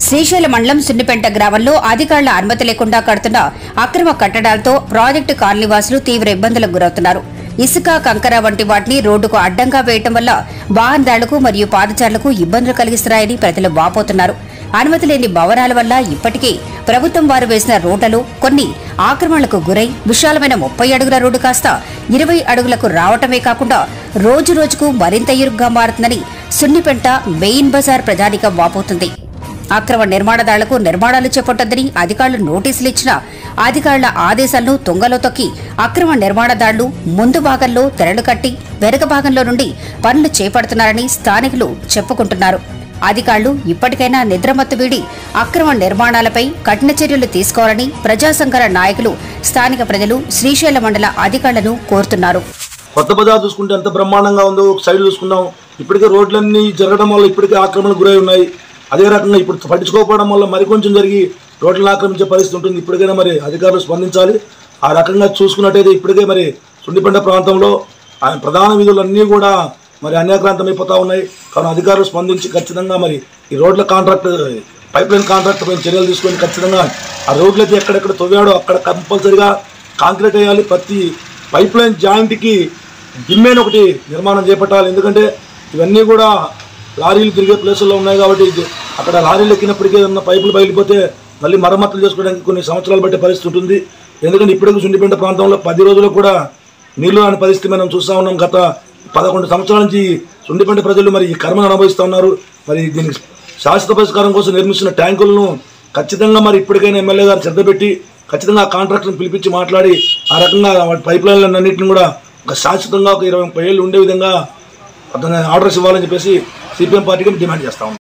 శ్రీశైల మండలం సున్నిపెంట గ్రామంలో అధికారుల అనుమతి లేకుండా కడుతున్న అక్రమ కట్టడాలతో ప్రాజెక్టు కాలనీవాసులు తీవ్ర ఇబ్బందులకు గురవుతున్నారు ఇసుక కంకర వంటి వాటిని రోడ్డుకు అడ్డంగా వేయటం వల్ల వాహనదారులకు మరియు పాదచారులకు ఇబ్బందులు కలిగిస్తున్నాయని ప్రజలు వాపోతున్నారు అనుమతి లేని భవనాల వల్ల ఇప్పటికే ప్రభుత్వం వారు వేసిన రోడ్లలో కొన్ని ఆక్రమణలకు గురై విశాలమైన ముప్పై అడుగుల రోడ్డు కాస్త ఇరవై అడుగులకు రావటమే కాకుండా రోజు రోజుకు మరింత ఇరుగ్గా మారుతుందని సున్నిపెంట మెయిన్ బజార్ ప్రజానికం వాపోతుంది అక్రమ నిర్మాణదారులకు నిర్మాణాలు చేపట్టొద్దని అధికారులు నోటీసులు ఇచ్చినా అధికారుల ఆదేశాలను తుంగలో తొక్కి అక్రమ నిర్మాణదారులు ముందు భాగంలో తెరలు కట్టి వెనుక భాగంలో నుండి పనులు చేపడుతున్నారని స్థానికులు చెప్పుకుంటున్నారు అధికారులు ఇప్పటికైనా నిద్రమత్తు వీడి అక్రమ నిర్మాణాలపై కఠిన చర్యలు తీసుకోవాలని ప్రజా సంఘాల నాయకులు స్థానిక ప్రజలు శ్రీశైల మండల అధికారులను కోరుతున్నారు కొత్త బజార్ చూసుకుంటే ఎంత బ్రహ్మాండంగా ఉందో ఒక సైడ్ చూసుకున్నాం ఇప్పటికే రోడ్లన్నీ జరగడం వల్ల ఇప్పటికే ఆక్రమణకు గురై ఉన్నాయి అదే రకంగా ఇప్పుడు పట్టించుకోకపోవడం వల్ల మరికొంచెం జరిగి రోడ్లను ఆక్రమించే పరిస్థితి ఉంటుంది ఇప్పటికైనా మరి అధికారులు స్పందించాలి ఆ రకంగా చూసుకున్నట్టయితే ఇప్పటికే మరి సుండిపంట ప్రాంతంలో ఆ ప్రధాన వీధులన్నీ కూడా మరి అన్యాక్రాంతం అయిపోతా ఉన్నాయి కావున అధికారులు స్పందించి ఖచ్చితంగా మరి ఈ రోడ్ల కాంట్రాక్ట్ పైప్ లైన్ కాంట్రాక్ట్ పైన చర్యలు తీసుకొని ఖచ్చితంగా ఆ రోడ్లు అయితే ఎక్కడెక్కడ తవ్వాడో అక్కడ కంపల్సరిగా కాంక్రీట్ వేయాలి ప్రతి పైప్ లైన్ జాయింట్కి దిమ్మేని ఒకటి నిర్మాణం చేపట్టాలి ఎందుకంటే ఇవన్నీ కూడా లారీలు తిరిగే ప్లేసుల్లో ఉన్నాయి కాబట్టి ఇది అక్కడ లారీలు ఎక్కినప్పటికీ ఉన్న పైపులు బయలిపోతే మళ్ళీ మరమ్మతులు చేసుకోవడానికి కొన్ని సంవత్సరాలు పట్టే పరిస్థితి ఉంటుంది ఎందుకంటే ఇప్పటికీ సుండిపేట ప్రాంతంలో పది రోజులు కూడా నీళ్లు రాని పరిస్థితి మనం చూస్తూ ఉన్నాం గత పదకొండు సంవత్సరాల నుంచి సుండిపేట ప్రజలు మరి ఈ కర్మను అనుభవిస్తూ ఉన్నారు మరి దీనికి శాశ్వత పరిష్కారం కోసం నిర్మిస్తున్న ట్యాంకులను ఖచ్చితంగా మరి ఇప్పటికైనా ఎమ్మెల్యే గారు శ్రద్ధ పెట్టి ఖచ్చితంగా ఆ కాంట్రాక్టర్ని పిలిపించి మాట్లాడి ఆ రకంగా వాటి పైప్ లైన్లన్నింటిని కూడా ఒక శాశ్వతంగా ఒక ఇరవై ముప్పై ఏళ్ళు ఉండే విధంగా అతను ఆర్డర్స్ ఇవ్వాలని చెప్పేసి సిపిఎం పార్టీకి డిమాండ్ చేస్తా ఉన్నాం